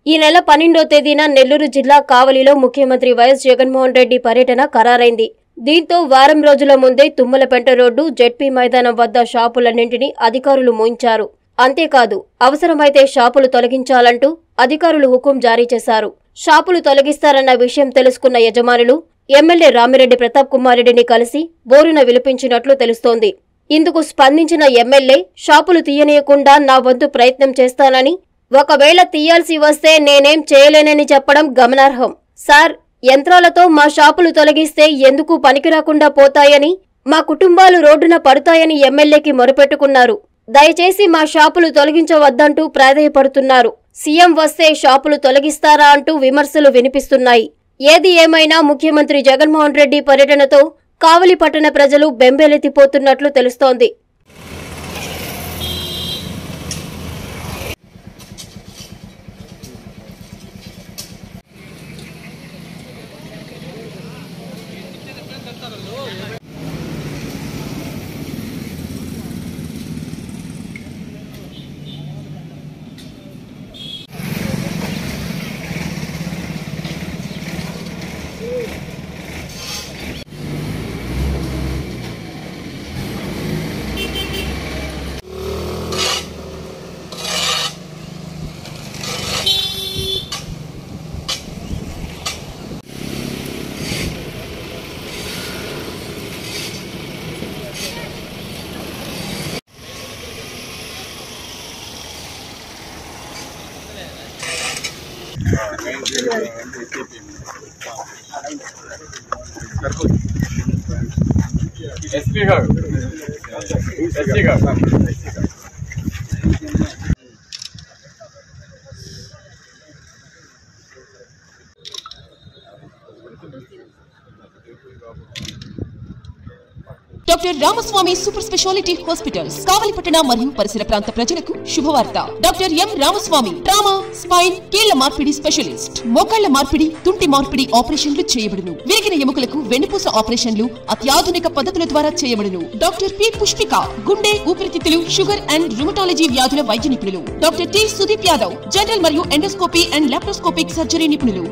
ఈ నెల పన్నెండో తేదీన నెల్లూరు జిల్లా కావలిలో ముఖ్యమంత్రి వైఎస్ జగన్మోహన్ రెడ్డి పర్యటన ఖరారైంది దీంతో వారం రోజుల ముందే తుమ్మలపెంట రోడ్డు జెడ్పీ మైదానం వద్ద షాపులన్నింటినీ అధికారులు మూయించారు అంతేకాదు అవసరమైతే షాపులు తొలగించాలంటూ అధికారులు హుకుం జారీ చేశారు షాపులు తొలగిస్తారన్న విషయం తెలుసుకున్న యజమానులు ఎమ్మెల్యే రామిరెడ్డి ప్రతాప్ కుమార్ రెడ్డిని కలిసి బోరున విలిపించినట్లు తెలుస్తోంది ఇందుకు స్పందించిన ఎమ్మెల్యే షాపులు తీయనీయకుండా నా వంతు ప్రయత్నం చేస్తానని ఒకవేళ తీయాల్సి వస్తే నేనేం చేయలేనని చెప్పడం గమనార్హం సార్ యంత్రాలతో మా షాపులు తొలగిస్తే ఎందుకు పనికిరాకుండా పోతాయని మా కుటుంబాలు రోడ్డున పడతాయని ఎమ్మెల్యేకి మొరపెట్టుకున్నారు దయచేసి మా షాపులు తొలగించవద్దంటూ ప్రాధేయపడుతున్నారు సీఎం వస్తే షాపులు తొలగిస్తారా అంటూ విమర్శలు వినిపిస్తున్నాయి ఏది ఏమైనా ముఖ్యమంత్రి జగన్మోహన్ రెడ్డి పర్యటనతో కావలి పట్టణ ప్రజలు బెంబేలెత్తిపోతున్నట్లు తెలుస్తోంది ఎస్పీ గారు ఎస్పీ గారు doctor Ramaswamy super speciality hospitals కావలిపట్టణ మరియు పరిసర ప్రాంత ప్రజలకు శుభవార్త doctor M Ramaswamy trauma spine కీళ్ల మార్పిడి స్పెషలిస్ట్ మోకాళ్ల మార్పిడి తుంటి మార్పిడి ఆపరేషన్లు చేయబడును విరిగిన ఎముకలకు వెన్నుపూస ఆపరేషన్లు అత్యాధునిక పద్ధతుల ద్వారా చేయబడును డాక్టర్ పి పుష్పిక గుండె ఊపిరితిత్తులు షుగర్ అండ్ రుమటాలజీ వ్యాధుల వైద్య నిపుణులు doctor T Sudeep Yadav general మరియు ఎండోస్కోపీ అండ్ లాప్రోస్కోపిక్ సర్జరీ నిపుణులు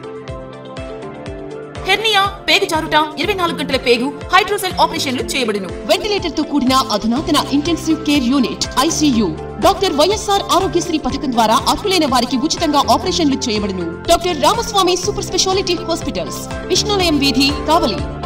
హెర్నియా పేగు జారుట ఇరవై నాలుగు గంటల పేగు హైడ్రోసెల్ ఆపరేషన్లు చేయబడును వెంటిలేటర్ తో కూడిన అధునాతన intensive care unit ICU doctor YSR Aarogyasri పథకం ద్వారా అర్హులైన వారికి ఉచితంగా ఆపరేషన్లు చేయబడును doctor Ramaswamy super speciality hospitals Vishnulayam వీధి కావలి